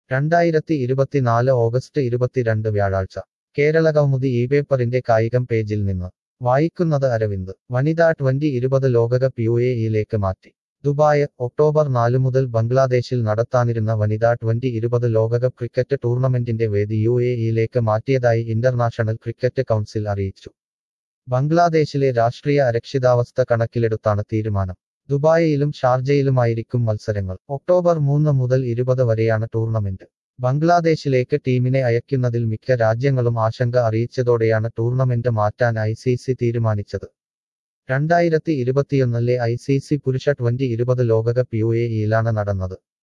രണ്ടായിരത്തി ഇരുപത്തിനാല് ഓഗസ്റ്റ് ഇരുപത്തിരണ്ട് വ്യാഴാഴ്ച കേരള കൗമുദി ഈ പേപ്പറിന്റെ കായികം പേജിൽ നിന്ന് വായിക്കുന്നത് അരവിന്ദ് വനിതാ ട്വന്റി ഇരുപത് ലോകകപ്പ് യു എ ഇയിലേക്ക് മാറ്റി ദുബായ് ഒക്ടോബർ നാല് മുതൽ ബംഗ്ലാദേശിൽ നടത്താനിരുന്ന വനിതാ ട്വന്റി ഇരുപത് ലോകകപ്പ് ക്രിക്കറ്റ് ടൂർണമെന്റിന്റെ വേദി യു എ ഇയിലേക്ക് മാറ്റിയതായി ഇന്റർനാഷണൽ ക്രിക്കറ്റ് കൗൺസിൽ അറിയിച്ചു ബംഗ്ലാദേശിലെ രാഷ്ട്രീയ അരക്ഷിതാവസ്ഥ കണക്കിലെടുത്താണ് തീരുമാനം ദുബായിലും ഷാർജയിലുമായിരിക്കും മത്സരങ്ങൾ ഒക്ടോബർ മൂന്ന് മുതൽ ഇരുപത് വരെയാണ് ടൂർണമെന്റ് ബംഗ്ലാദേശിലേക്ക് ടീമിനെ അയക്കുന്നതിൽ മിക്ക രാജ്യങ്ങളും ആശങ്ക അറിയിച്ചതോടെയാണ് ടൂർണമെന്റ് മാറ്റാൻ ഐ സി സി തീരുമാനിച്ചത് രണ്ടായിരത്തി ഇരുപത്തിയൊന്നിലെ ഐ സി സി പുരുഷ ട്വന്റി ഇരുപത് ലോകകപ്പ് യു എ ഇയിലാണ് നടന്നത്